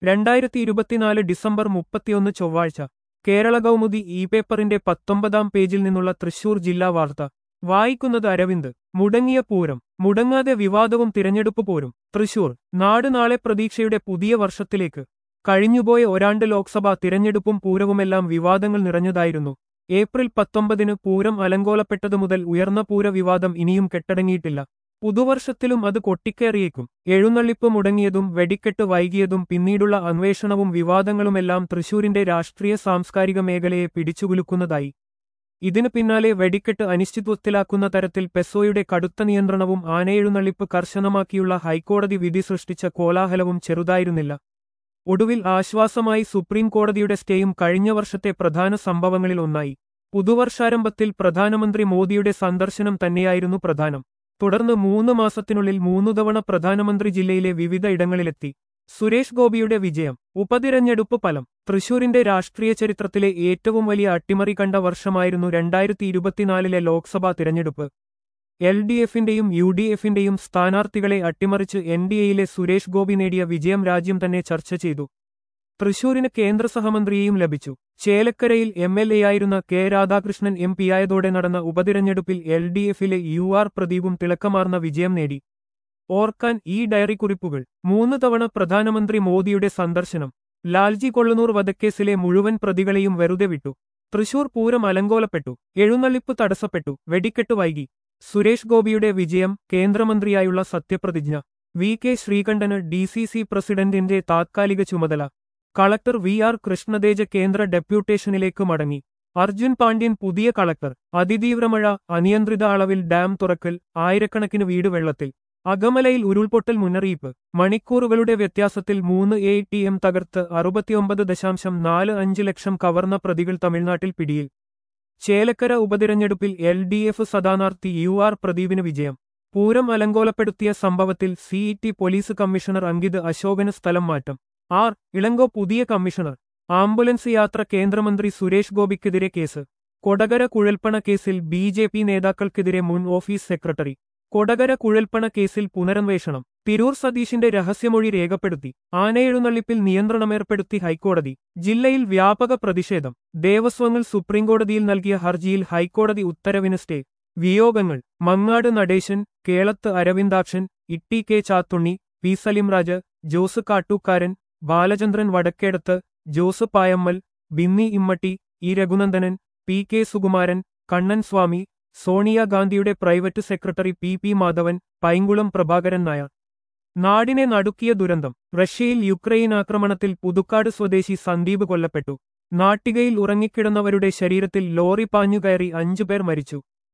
രണ്ടായിരത്തി ഇരുപത്തിനാല് ഡിസംബർ മുപ്പത്തിയൊന്ന് ചൊവ്വാഴ്ച കേരള കൗമുദി ഇ പേപ്പറിന്റെ പത്തൊമ്പതാം പേജിൽ നിന്നുള്ള തൃശൂർ ജില്ലാ വാർത്ത വായിക്കുന്നത് അരവിന്ദ് മുടങ്ങിയ പൂരം മുടങ്ങാതെ വിവാദവും തിരഞ്ഞെടുപ്പ് പോരും തൃശൂർ നാട് നാളെ പ്രതീക്ഷയുടെ പുതിയ വർഷത്തിലേക്ക് കഴിഞ്ഞുപോയ ഒരാണ്ട് ലോക്സഭാ തിരഞ്ഞെടുപ്പും പൂരവുമെല്ലാം വിവാദങ്ങൾ നിറഞ്ഞതായിരുന്നു ഏപ്രിൽ പത്തൊമ്പതിന് പൂരം അലങ്കോലപ്പെട്ടതു മുതൽ ഉയർന്ന പൂര വിവാദം ഇനിയും കെട്ടടങ്ങിയിട്ടില്ല പുതുവർഷത്തിലും അത് കൊട്ടിക്കേറിയേക്കും എഴുന്നള്ളിപ്പ് മുടങ്ങിയതും വെടിക്കെട്ട് വൈകിയതും പിന്നീടുള്ള അന്വേഷണവും വിവാദങ്ങളുമെല്ലാം തൃശൂരിന്റെ രാഷ്ട്രീയ സാംസ്കാരിക മേഖലയെ പിടിച്ചുകുലുക്കുന്നതായി ഇതിനു പിന്നാലെ വെടിക്കെട്ട് അനിശ്ചിത്വത്തിലാക്കുന്ന തരത്തിൽ പെസോയുടെ കടുത്ത നിയന്ത്രണവും ആനയെഴുന്നള്ളിപ്പ് കർശനമാക്കിയുള്ള ഹൈക്കോടതി വിധി സൃഷ്ടിച്ച കോലാഹലവും ചെറുതായിരുന്നില്ല ഒടുവിൽ ആശ്വാസമായി സുപ്രീം കോടതിയുടെ സ്റ്റേയും കഴിഞ്ഞ വർഷത്തെ പ്രധാന സംഭവങ്ങളിൽ ഒന്നായി പുതുവർഷാരംഭത്തിൽ പ്രധാനമന്ത്രി മോദിയുടെ സന്ദർശനം തന്നെയായിരുന്നു പ്രധാനം തുടർന്ന് മൂന്ന് മാസത്തിനുള്ളിൽ മൂന്നു തവണ പ്രധാനമന്ത്രി ജില്ലയിലെ വിവിധ ഇടങ്ങളിലെത്തി സുരേഷ് ഗോപിയുടെ വിജയം ഉപതിരഞ്ഞെടുപ്പ് ഫലം തൃശൂരിന്റെ രാഷ്ട്രീയ ചരിത്രത്തിലെ ഏറ്റവും വലിയ അട്ടിമറി കണ്ട വർഷമായിരുന്നു രണ്ടായിരത്തി ഇരുപത്തിനാലിലെ ലോക്സഭാ തിരഞ്ഞെടുപ്പ് എൽ ഡി എഫിന്റെയും യു ഡി എഫിന്റെയും സ്ഥാനാർത്ഥികളെ അട്ടിമറിച്ച് എൻ ഡി എയിലെ സുരേഷ് ഗോപി നേടിയ വിജയം രാജ്യം തന്നെ ചർച്ച ചെയ്തു തൃശൂരിന് കേന്ദ്ര സഹമന്ത്രിയെയും ലഭിച്ചു ചേലക്കരയിൽ എം എൽ എയായിരുന്ന കെ രാധാകൃഷ്ണൻ എം പിയായതോടെ നടന്ന ഉപതിരഞ്ഞെടുപ്പിൽ എൽ ഡി എഫിലെ യു ആർ പ്രദീപും തിളക്കമാർന്ന വിജയം നേടി ഓർക്കാൻ ഈ ഡയറി കുറിപ്പുകൾ മൂന്ന് തവണ പ്രധാനമന്ത്രി മോദിയുടെ സന്ദർശനം ലാൽജി കൊള്ളനൂർ വധക്കേസിലെ മുഴുവൻ പ്രതികളെയും വെറുതെ വിട്ടു തൃശൂർ പൂരം അലങ്കോലപ്പെട്ടു എഴുന്നള്ളിപ്പ് തടസ്സപ്പെട്ടു വെടിക്കെട്ട് വൈകി സുരേഷ് ഗോപിയുടെ വിജയം കേന്ദ്രമന്ത്രിയായുള്ള സത്യപ്രതിജ്ഞ വി കെ ശ്രീകണ്ഠന് ഡി സി സി പ്രസിഡന്റിന്റെ താത്കാലിക ചുമതല കളക്ടർ വി ആർ കൃഷ്ണതേജ കേന്ദ്ര ഡെപ്യൂട്ടേഷനിലേക്ക് മടങ്ങി അർജുൻ പാണ്ഡ്യൻ പുതിയ കളക്ടർ അതിതീവ്രമഴ അനിയന്ത്രിത അളവിൽ ഡാം തുറക്കൽ ആയിരക്കണക്കിന് വീട് വെള്ളത്തിൽ അകമലയിൽ ഉരുൾപൊട്ടൽ മുന്നറിയിപ്പ് മണിക്കൂറുകളുടെ വ്യത്യാസത്തിൽ മൂന്ന് എ ടി എം തകർത്ത് അറുപത്തിയൊമ്പത് ദശാംശം നാല് അഞ്ച് ലക്ഷം കവർന്ന പ്രതികൾ തമിഴ്നാട്ടിൽ പിടിയിൽ ചേലക്കര ഉപതിരഞ്ഞെടുപ്പിൽ എൽ ഡി എഫ് സദാനാർത്ഥി യു ആർ പ്രദീപിന് വിജയം പൂരം അലങ്കോലപ്പെടുത്തിയ സംഭവത്തിൽ സിഇടി പോലീസ് കമ്മീഷണർ അങ്കിത് അശോകന് സ്ഥലം മാറ്റം ആർ ഇളങ്കോ പുതിയ കമ്മീഷണർ ആംബുലൻസ് യാത്ര കേന്ദ്രമന്ത്രി സുരേഷ് ഗോപിക്കെതിരെ കേസ് കൊടകര കുഴൽപ്പണ കേസിൽ ബി ജെ പി നേതാക്കൾക്കെതിരെ മുൻ ഓഫീസ് സെക്രട്ടറി കൊടകര കുഴൽപ്പണ കേസിൽ പുനരന്വേഷണം തിരൂർ സതീഷിന്റെ രഹസ്യമൊഴി രേഖപ്പെടുത്തി ആനയെഴുന്നള്ളിപ്പിൽ നിയന്ത്രണമേർപ്പെടുത്തി ഹൈക്കോടതി ജില്ലയിൽ വ്യാപക പ്രതിഷേധം ദേവസ്വങ്ങൾ സുപ്രീംകോടതിയിൽ നൽകിയ ഹർജിയിൽ ഹൈക്കോടതി ഉത്തരവിന് സ്റ്റേ വിയോഗങ്ങൾ Mangad Natesan Kelath Aravindakshan Itty K Chathunni P Salimraj Jose Kattookkaran Balachandran Vadakkedath Jose Payammal Binny Immatty E Raghunandanan P K Sukumaran Kannan Swami സോണിയാഗാന്ധിയുടെ private secretary P P Madhavan Painkulam Prabhakaran Nair നാടിനെ നടുക്കിയ ദുരന്തം റഷ്യയിൽ യുക്രൈൻ ആക്രമണത്തിൽ പുതുക്കാട് സ്വദേശി സന്ദീപ് കൊല്ലപ്പെട്ടു നാട്ടികയിൽ ഉറങ്ങിക്കിടന്നവരുടെ ശരീരത്തിൽ ലോറി പാഞ്ഞുകയറി അഞ്ചുപേർ മരിച്ചു